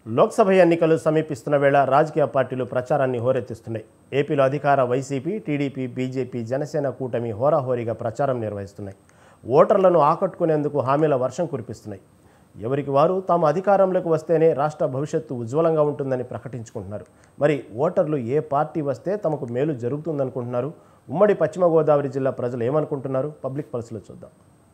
లోక్సభ ఎన్నికలు సమీపిస్తున్న వేళ రాజకీయ పార్టీలు ప్రచారాన్ని హోరెత్తిస్తున్నాయి ఏపీలో అధికార వైసీపీ టీడీపీ బీజేపీ జనసేన కూటమి హోరాహోరీగా ప్రచారం నిర్వహిస్తున్నాయి ఓటర్లను ఆకట్టుకునేందుకు హామీల వర్షం కురిపిస్తున్నాయి ఎవరికి వారు తాము అధికారంలోకి వస్తేనే రాష్ట్ర భవిష్యత్తు ఉజ్వలంగా ఉంటుందని ప్రకటించుకుంటున్నారు మరి ఓటర్లు ఏ పార్టీ వస్తే తమకు మేలు జరుగుతుందనుకుంటున్నారు ఉమ్మడి పశ్చిమ గోదావరి జిల్లా ప్రజలు ఏమనుకుంటున్నారు పబ్లిక్ పల్స్లో చూద్దాం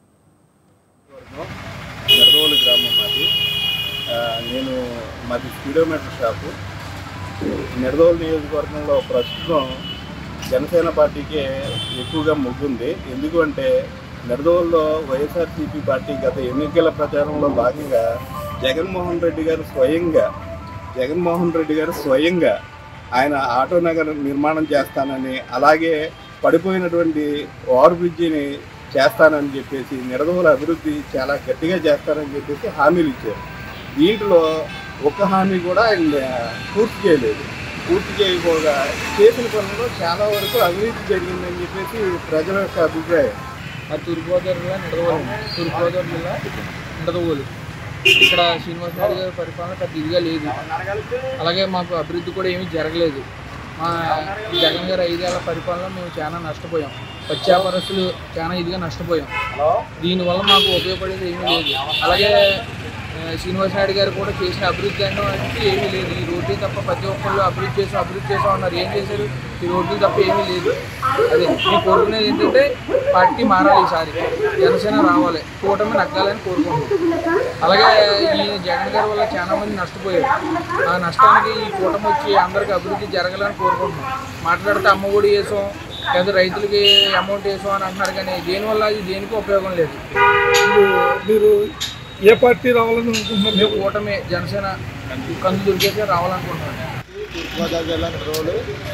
ఎర్రవోలు గ్రామం మాది ఆ, నేను మాది స్పీడోమీటర్ షాపు నిడదోలు నియోజకవర్గంలో ప్రస్తుతం జనసేన పార్టీకే ఎక్కువగా మొగ్గుంది ఎందుకంటే నిడదోలులో వైఎస్ఆర్సీపీ పార్టీ గత ఎన్నికల ప్రచారంలో భాగంగా జగన్మోహన్ రెడ్డి గారు స్వయంగా జగన్మోహన్ రెడ్డి గారు స్వయంగా ఆయన ఆటో నగర్ నిర్మాణం చేస్తానని అలాగే పడిపోయినటువంటి ఓవర్ బ్రిడ్జిని చేస్తానని చెప్పేసి నిడదవుల అభివృద్ధి చాలా గట్టిగా చేస్తానని చెప్పేసి హామీలు ఇచ్చారు దీంట్లో ఒక్క హామీ కూడా ఆయన పూర్తి చేయలేదు పూర్తి చేయకపోగా చేసిన పనుల్లో చాలా వరకు అవినీతి జరిగిందని చెప్పేసి ప్రజల యొక్క అభిప్రాయం మరి తూర్పుగోదావరి జిల్లా నిడదవోలు తూర్పుగోదావరి జిల్లా నిడదవోలు ఇక్కడ శ్రీనివాస నాయుడు గారి పరిపాలన పెద్ద ఇదిగా లేదు అలాగే మాకు అభివృద్ధి కూడా ఏమీ జరగలేదు మా జగన్ గారి ఐదేళ్ల పరిపాలన మేము చాలా నష్టపోయాం పచ్చాపరస్తులు చాలా ఇదిగా నష్టపోయాం దీనివల్ల మాకు ఉపయోగపడేది ఏమీ లేదు అలాగే ఆ, శ్రీనివాస నాయుడు గారు కూడా చేసిన అభివృద్ధి అంటే ఏమీ లేదు ఈ రోడ్లు తప్ప ప్రతి ఒక్కళ్ళు అభివృద్ధి చేసాం అభివృద్ధి చేసాం అన్నారు ఏం చేశారు ఈ రోడ్లు తప్ప ఏమీ లేదు అదే మేము కోరుకునేది ఏంటంటే పార్టీ మారాలి ఈసారి జనసేన రావాలి కూటమి నగ్గాలని కోరుకుంటున్నాం అలాగే ఈ జగన్ గారి వల్ల చాలా మంది నష్టపోయారు ఆ నష్టానికి ఈ కూటమి వచ్చి అందరికి అభివృద్ధి జరగాలని కోరుకుంటున్నాం మాట్లాడితే అమ్మఒడి వేసాం లేదా రైతులకి అమౌంట్ వేసాం అని అంటున్నారు కానీ దేనివల్ల ఇది దేనికి ఉపయోగం లేదు మీరు ఏ పార్టీ రావాలని అనుకుంటున్నారు మేము కూటమి జనసేన కందు దుర్గేసి రావాలనుకుంటున్నాం తూర్పుగోదావరి జిల్లా నిడదవోలు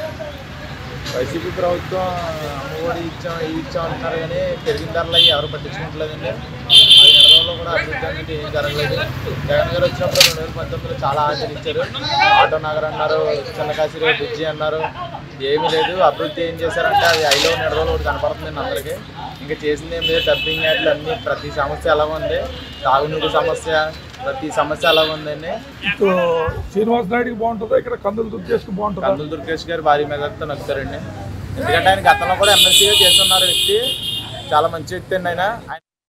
వైసీపీ ప్రభుత్వం అమ్మఒడి ఇచ్చాం ఇవి ఇచ్చాం అంటున్నారు కానీ పెరిగిన ధరలు అవి ఎవరు పట్టించుకోవట్లేదండి అది నిడదవోలో కూడా అభివృద్ధి అనేది ఏం జరగలేదు జగన్ గారు వచ్చినప్పుడు రెండు వేల పంతొమ్మిదిలో చాలా హామీలు ఇచ్చారు ఆటో నగర్ అన్నారు చిన్న కాశీరావు బ్రిడ్జి అన్నారు ఏమీ లేదు అభివృద్ధి ఏం చేశారంటే అది ఐలో నిడదవోలు ఒకటి కనపడుతుంది అందరికీ ఇంకా చేసింది ఏం లేదు డబ్బింగ్ యాడ్లు అన్ని ప్రతి సమస్య ఎలాగ ఉంది తాగునీరు సమస్య ప్రతి సమస్య ఎలాగ ఉందండి ఇటు శ్రీనివాస నాయుడికి బాగుంటుందా ఇక్కడ కందులు దుర్గేష్కి బాగుంటుందా కందుల దుర్గేష్ గారు భారీ మెజార్టీతో నచ్చుతారండి ఎందుకంటే ఆయన గతంలో కూడా ఎమ్మెల్సీగా చేస్తున్నారు వ్యక్తి చాలా మంచి వ్యక్తి అండి ఆయన ఆయన